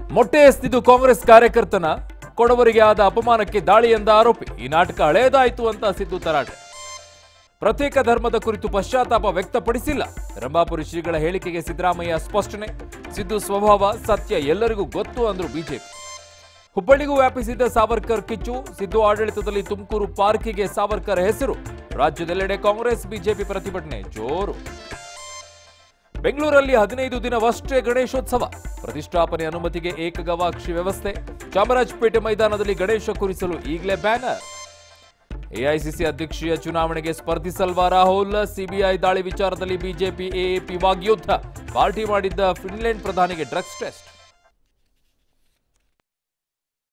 ಮೊಟ್ಟೆ ಎಸ್ತಿದ್ದು ಕಾಂಗ್ರೆಸ್ ಕಾರ್ಯಕರ್ತನ ಕೊಡವರಿಗೆ ಆದ ಅಪಮಾನಕ್ಕೆ ದಾಳಿ ಎಂದ ಆರೋಪಿ ಈ ನಾಟಕ ಹಳೇದಾಯಿತು ಅಂತ ಸಿದ್ದು ತರಾಟೆ ಪ್ರತ್ಯೇಕ ಧರ್ಮದ ಕುರಿತು ಪಶ್ಚಾತ್ತಾಪ ವ್ಯಕ್ತಪಡಿಸಿಲ್ಲ ರಂಭಾಪುರಿ ಶ್ರೀಗಳ ಹೇಳಿಕೆಗೆ ಸಿದ್ದರಾಮಯ್ಯ ಸ್ಪಷ್ಟನೆ ಸಿದ್ದು ಸ್ವಭಾವ ಸತ್ಯ ಎಲ್ಲರಿಗೂ ಗೊತ್ತು ಅಂದ್ರು ಬಿಜೆಪಿ ಹುಬ್ಬಳ್ಳಿಗೂ ವ್ಯಾಪಿಸಿದ್ದ ಸಾವರ್ಕರ್ ಕಿಚ್ಚು ಸಿದ್ದು ಆಡಳಿತದಲ್ಲಿ ತುಮಕೂರು ಪಾರ್ಕಿಗೆ ಸಾವರ್ಕರ್ ಹೆಸರು ರಾಜ್ಯದೆಲ್ಲೆಡೆ ಕಾಂಗ್ರೆಸ್ ಬಿಜೆಪಿ ಪ್ರತಿಭಟನೆ ಜೋರು ಬೆಂಗಳೂರಲ್ಲಿ ಹದಿನೈದು ದಿನವಷ್ಟೇ ಗಣೇಶೋತ್ಸವ ಪ್ರತಿಷ್ಠಾಪನೆ ಅನುಮತಿಗೆ ಏಕಗವಾಕ್ಷಿ ವ್ಯವಸ್ಥೆ ಚಾಮರಾಜಪೇಟೆ ಮೈದಾನದಲ್ಲಿ ಗಣೇಶ ಕುರಿಸಲು ಈಗಲೇ ಬ್ಯಾನರ್ ಎಐಸಿಸಿ ಅಧ್ಯಕ್ಷೀಯ ಚುನಾವಣೆಗೆ ಸ್ಪರ್ಧಿಸಲ್ವಾ ರಾಹುಲ್ ಸಿಬಿಐ ದಾಳಿ ವಿಚಾರದಲ್ಲಿ ಬಿಜೆಪಿ ಎಎಪಿ ವಾಗ್ಯುದ್ಧ ಪಾರ್ಟಿ ಮಾಡಿದ್ದ ಫಿನ್ಲೆಂಡ್ ಪ್ರಧಾನಿಗೆ ಡ್ರಗ್ಸ್ ಟೆಸ್ಟ್